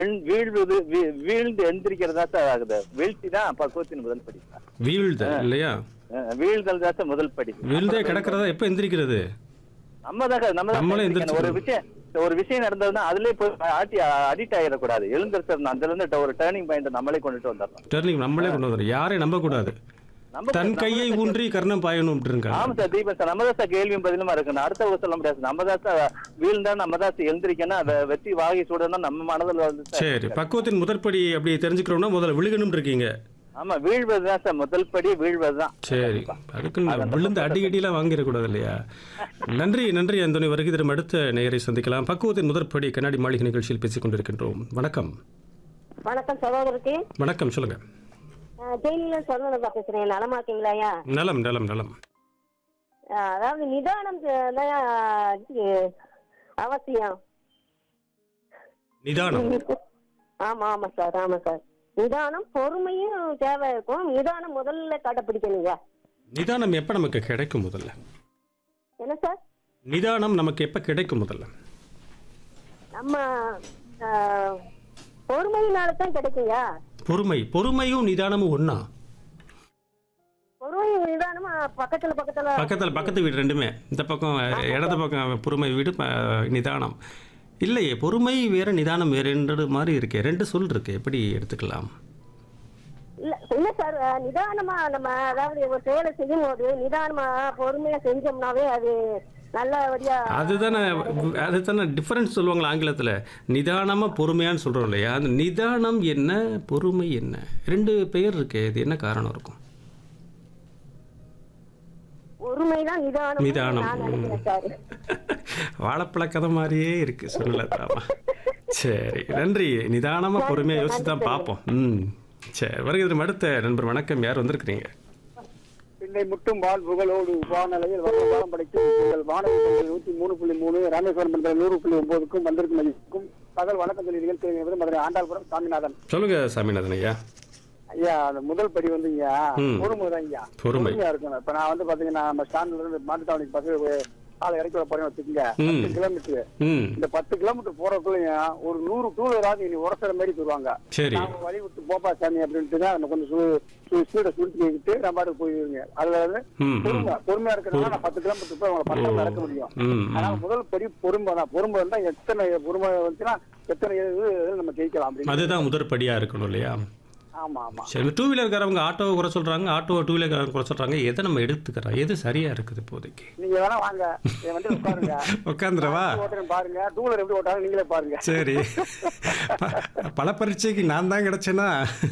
வீழ்- வீழ்வது வீ- வீழ்ந்து எந்திரிக்கிறதா சார் ஆகுது வீழ்ச்சி தான் பக்குவத்தின் முதல் படி சார். வீழ்த இல்லையா அஹ் வீழ்தல் தான் சார் முதல் படி வீழ்ந்தே கிடக்கிறதா எப்ப எந்திரிக்கிறது நம்ம தான் நம்ம தான் நம்மளே எந்திரிக்கணும். ஒரு எந்திரிச்சுக்கணும். விஷயம் ஒரு விஷயம் நடந்ததுன்னா அதுலயே போய் ஆட்டி அடிக்ட் ஆயிடக்கூடாது எழுந்திருச்சிடணும் அதுல இருந்து ஒரு டேர்னிங் பாயிண்ட் நம்மளே கொண்டுட்டு வந்துடலாம் டர்னிங் நம்மளே கொண்டு வந்துடும் யாரையும் நம்ப கூடாது நம்ம தன் நம்ம கையை தான் ஊன்றி கர்ணம் பாயணும் இருக்காங்க ஆமா சார் தீபன் சார் நம்ம தான் சார் கேள்வியும் பதிலுமா இருக்கணும் அடுத்த சொல்ல முடியாது நம்ம தான் சார் வீழ்ந்தா நம்ம தான் சார் எழுந்திரிக்கணும் அதை வெற்றி வாகி சூடணும் நம்ம மனதில் வந்து சார் சரி பக்குவத்தின் முதற்படி அப்படி தெரிஞ்சுக்கிறோம்னா முதல்ல விழுகணும் இருக்கீங்க ஆமா வீழ்வது தான் சார் முதல் படி வீழ்வது தான் சரி அதுக்கு விழுந்து அடி அடியெல்லாம் வாங்கிடக்கூடாது இல்லையா நன்றி நன்றி அந்தோனி வருகை தரும் அடுத்த நேயரை சந்திக்கலாம் பக்குவத்தின் முதற்படி கண்ணாடி மாளிகை நிகழ்ச்சியில் பேசிக் கொண்டிருக்கின்றோம் வணக்கம் வணக்கம் சகோதரருக்கு வணக்கம் சொல்லுங்க ஜெயில சொன்னதா பேசுறேன் நலமா இருக்கீங்களா ஐயா நலம் நலம் நலம் அஹ் அதாவது நிதானம் அஹ், தான் இது அவசியம் நிதானம் ஆமா ஆமா சார் ஆமா சார் நிதானம் பொறுமையும் தேவை இருக்கும் நிதானம் முதல்ல கடைப்பிடிக்கணுங்க நிதானம் எப்ப நமக்கு கிடைக்கும் முதல்ல என்ன சார் நிதானம் நமக்கு எப்ப கிடைக்கும் முதல்ல நம்ம அஹ், பொறுமையினால தான் கிடைக்குங்க பொறுமை பொறுமையும் நிதானமும் ஒண்ணா பொறுமையும் நிதானமா பக்கத்துல பக்கத்துல பக்கத்துல பக்கத்து வீடு ரெண்டுமே இந்த பக்கம் இடது பக்கம் பொறுமை வீடு ப- நிதானம் இல்லையே பொறுமை வேற நிதானம் வேற ரெண்டு மாதிரி இருக்கே ரெண்டு சொல் இருக்கு எப்படி எடுத்துக்கலாம் இல்ல இல்ல சார் அஹ், நிதானமா நம்ம அதாவது ஒரு செயலை செய்யும் போது நிதானமா பொறுமையா செஞ்சோம்னாவே அது நல்லபடியா அதுதானே அதுதானே டிஃபரன்ஸ் சொல்லுவாங்களா ஆங்கிலத்தில் நிதானமாக பொறுமையான்னு சொல்கிறோம் இல்லையா அந்த நிதானம் என்ன பொறுமை என்ன ரெண்டு பெயர் இருக்கே இது என்ன காரணம் இருக்கும் பொறுமைதான் நிதானம் நிதானம். நான் நினைக்கிறேன் சார் வாழைப்பழ கதை மாதிரியே இருக்கு சொல்லலாமா சரி நன்றி நிதானமாக பொறுமையாக யோசிச்சு தான் பார்ப்போம் ம் சரி வருகிறது அடுத்த நண்பர் வணக்கம் யார் வந்திருக்கிறீங்க பின்னை முட்டும் வாழ் புகழோடு வானலையில் வர்ணபாலம் படைக்கும் உங்கள் வானொலி நூத்தி மூணு புள்ளி மூணு ராமேஸ்வரம் மண்டல நூறு புள்ளி ஒன்பதுக்கும் வந்திருக்கும் மதிப்புக்கும் பகல் வணக்கம் சொல்லி நிகழ்ச்சி என்பது மதுரை ஆண்டாள்புரம் சாமிநாதன் சொல்லுங்க சாமிநாதன் ஐயா ஐயா அந்த முதல் படி வந்து ஐயா ம். பொறுமை தான் ஐயா பொறுமை. பொறுமையா இருக்கணும் இப்ப நான் வந்து பாத்தீங்கன்னா நம்ம ஸ்டாண்ட்ல இருந்து மாட்டுத்தாவணிக்கு பஸ் ஆளை இறக்கி வர போறேன்னு வச்சுக்கோங்க ம். பத்து கிலோமீட்டர் ம் இந்த பத்து கிலோமீட்டர் போறதுக்குள்ளயா ஒரு நூறு டூலராவது இனி உரசுற மாதிரி தருவாங்க சரி நாம வழி விட்டு போப்பா சாமி அப்படின்ட்டு தான் நம்ம கொஞ்சம் ஸ்பீடை சுருட்டிக்கிட்டு நம்ம பாட்டுக்கு போயிருவீங்க அதுல வந்து ம் ம் பொறுமை பொறுமையா இருக்கிறதுனால நான் பத்து கிலோமீட்டர் போய் உங்களை பக்கம் இறக்க முடியும் ம் ஆனா ம் முதல் படி பொறுமை தான் பொறுமை இருந்தா எத்தனை பொறுமை வந்துச்சுன்னா எத்தனை இது இது நம்ம ஜெயிக்கலாம் அப்படின்னு அதுதான் முதற்படியாக இருக்கணும் இல்லையா ஆமா ஆமா சரி டூ வீலர்காரவங்க ஆட்டோவை குறை சொல்றாங்க ஆட்டோவை டூ வீலர்காரங்க குறை சொல்றாங்க எதை நம்ம எடுத்துக்கிறோம் எது சரியா இருக்குது இப்போதைக்கு நீங்க வேணா வாங்க என் வண்டி உட்காருங்க உட்காந்துடவா ஓட்டுறேன் பாருங்க டூ வீலர் எப்படி ஓட்டாலும் நீங்களே பாருங்க சரி ப- பல பரீட்சைக்கு நான் தான் கிடைச்சேனா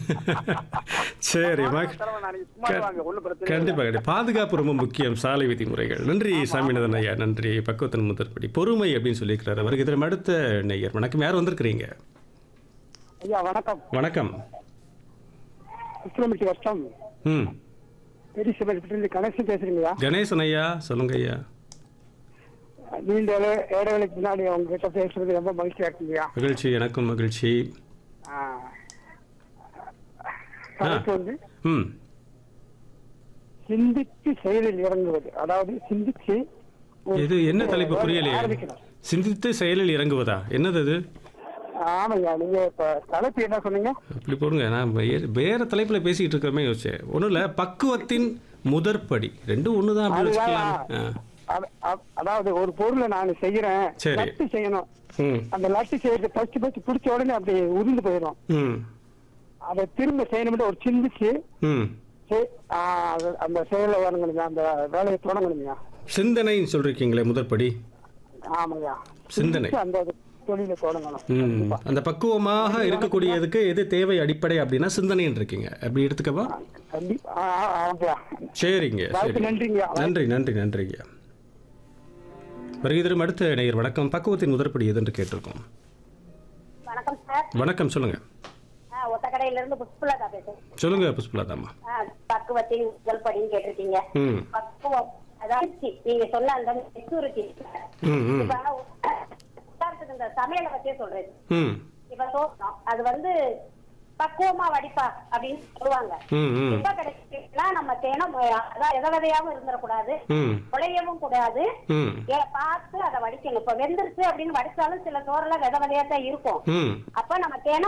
சரி மக- தலைவன் நாளைக்கு சும்மா வாங்க ஒண்ணும் பிரச்சனை இல்லை. கண்டிப்பா கண்டிப்பா பாதுகாப்பு ரொம்ப முக்கியம் சாலை விதிமுறைகள் நன்றி சாமிநாதன் ஐயா நன்றி பக்குவத்தின் முதற்படி பொறுமை அப்படின்னு சொல்லியிருக்கிறாரு அவருக்கு இதில் அடுத்த நெய்யர் வணக்கம் யார் வந்திருக்கிறீங்க ஐயா வணக்கம் வணக்கம் கிலோமீட்டர் வருஷம் ம் பெரிய சிவன் கணேசன் பேசுறீங்களா கணேசன் ஐயா சொல்லுங்க ஐயா நீண்ட இடை- இடைவேளைக்கு பின்னாடி உங்ககிட்ட பேசுறது ரொம்ப மகிழ்ச்சியா இருக்குங்கய்யா மகிழ்ச்சி எனக்கும் மகிழ்ச்சி தலைப்பு வந்து ம் சிந்தித்து செயலில் இறங்குவது அதாவது சிந்திச்சு ஒரு- இது என்ன தலைப்பு ஒரு புரியலையே ஆரம்பிக்கணும். சிந்தித்து செயலில் இறங்குவதா என்னது அது ஆமாய்யா நீங்க இப்ப தலைப்பு என்ன சொன்னீங்க அப்படி போடுங்க நான் வே- வேற தலைப்புல பேசிக்கிட்டு இருக்கிறமே யோசிச்சேன் ஒன்றும் இல்லை பக்குவத்தின் முதற்படி ரெண்டும் ஒன்று தான் அப்படி அதுதான் வச்சுக்கலாம் ஆ. அத- அ- அதாவது ஒரு பொருளை நான் செய்யறேன் சரி. லட்டு செய்யணும் ம் அந்த லட்டு செய்யறது பச்சு பச்சு பிடிச்ச உடனே அப்படி உதிர்ந்து போயிடும் ம் அதை திரும்ப செய்யணும்னு ஒரு சிந்திச்சு ம் செய்- ஆ, அது- அந்த செயலை வரணுங்க அந்த வேலையை தொடங்கணுங்க சிந்தனைன்னு சொல்றீங்களே முதற்படி ஆமாய்யா சிந்தனை. சிந்திச்சு அந்த தொழிலை தொடங்கணும் ம் அந்த பக்குவமாக இருக்கக்கூடியதுக்கு எது தேவை அடிப்படை அப்படின்னா சிந்தனைன்னு இருக்கீங்க அப்படி எடுத்துக்கவா கண்டிப்பா ஆ, ஆ, ஆமாய்யா சரிங்க வாய்ப்பு சரி நன்றிங்க நன்றி நன்றி நன்றிங்க வருகை தரும் அடுத்த நேயர் வணக்கம் பக்குவத்தின் முதற்படி எதுன்னு கேட்டிருக்கோம் வணக்கம் சார் வணக்கம் சொல்லுங்க ஆ, ஒத்தக்கடையில இருந்து புஷ்பலதா பேசுறேன் சொல்லுங்க புஷ்பலதாமா ஆ, பக்குவத்தின் முதல் படின்னு கேட்டிருக்கீங்க ம் பக்குவம் அதாவது நீங்க சொன்ன அந்த மெச்சூரிட்டி ம் ம் இப்ப உதாரணத்துக்கு இந்த சமையலை பத்தியே சொல்றேன் ம் இப்ப சோசனம் அது வந்து பக்குவமா வடிப்பா அப்படின்னு சொல்லுவாங்க ம் ம் எப்ப கிடைக்குன்னா நம்ம தேனம் அதான் எத விதையாவும் இருந்துடக்கூடாது ம் குழையவும் கூடாது ம் ஏ, பார்த்து அதை வடிக்கணும் இப்ப வெந்துருச்சு அப்படின்னு வடிச்சாலும் சில சோறெல்லாம் வித விதையா தான் இருக்கும் ம் அப்ப நம்ம தேனை